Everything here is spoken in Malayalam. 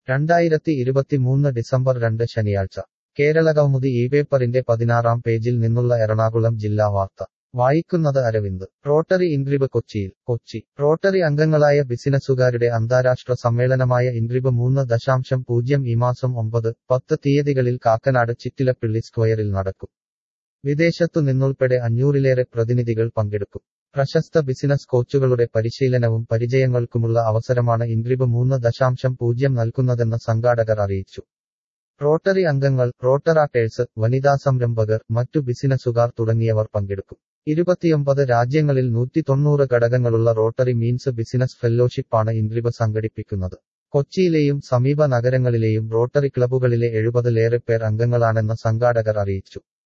രണ്ടായിരത്തി ഇരുപത്തിമൂന്ന് ഡിസംബർ രണ്ട് ശനിയാഴ്ച കേരളകൗമുദി ഈ പേപ്പറിന്റെ പതിനാറാം പേജിൽ നിന്നുള്ള എറണാകുളം ജില്ലാ വാർത്ത വായിക്കുന്നത് അരവിന്ദ് റോട്ടറി ഇൻഗ്രിബ് കൊച്ചിയിൽ കൊച്ചി റോട്ടറി അംഗങ്ങളായ ബിസിനസ്സുകാരുടെ അന്താരാഷ്ട്ര സമ്മേളനമായ ഇൻഗ്രിബ് മൂന്ന് ദശാംശം പൂജ്യം ഈ മാസം ഒമ്പത് പത്ത് തീയതികളിൽ കാക്കനാട് ചിറ്റിലപ്പിള്ളി സ്ക്വയറിൽ നടക്കും വിദേശത്തു നിന്നുൾപ്പെടെ അഞ്ഞൂറിലേറെ പ്രതിനിധികൾ പങ്കെടുക്കും പ്രശസ്ത ബിസിനസ് കോച്ചുകളുടെ പരിശീലനവും പരിചയങ്ങൾക്കുമുള്ള അവസരമാണ് ഇൻഗ്രിബ് മൂന്ന് ദശാംശം പൂജ്യം നൽകുന്നതെന്ന് സംഘാടകർ അറിയിച്ചു റോട്ടറി അംഗങ്ങൾ റോട്ടറാട്ടേഴ്സ് വനിതാ സംരംഭകർ മറ്റു ബിസിനസ്സുകാർ തുടങ്ങിയവർ പങ്കെടുക്കും ഇരുപത്തിയൊമ്പത് രാജ്യങ്ങളിൽ നൂറ്റി തൊണ്ണൂറ് ഘടകങ്ങളുള്ള റോട്ടറി മീൻസ് ബിസിനസ് ഫെല്ലോഷിപ്പാണ് ഇൻഗ്രിബ് സംഘടിപ്പിക്കുന്നത് കൊച്ചിയിലെയും സമീപ നഗരങ്ങളിലെയും റോട്ടറി ക്ലബ്ബുകളിലെ എഴുപതിലേറെ പേർ അംഗങ്ങളാണെന്ന് സംഘാടകർ അറിയിച്ചു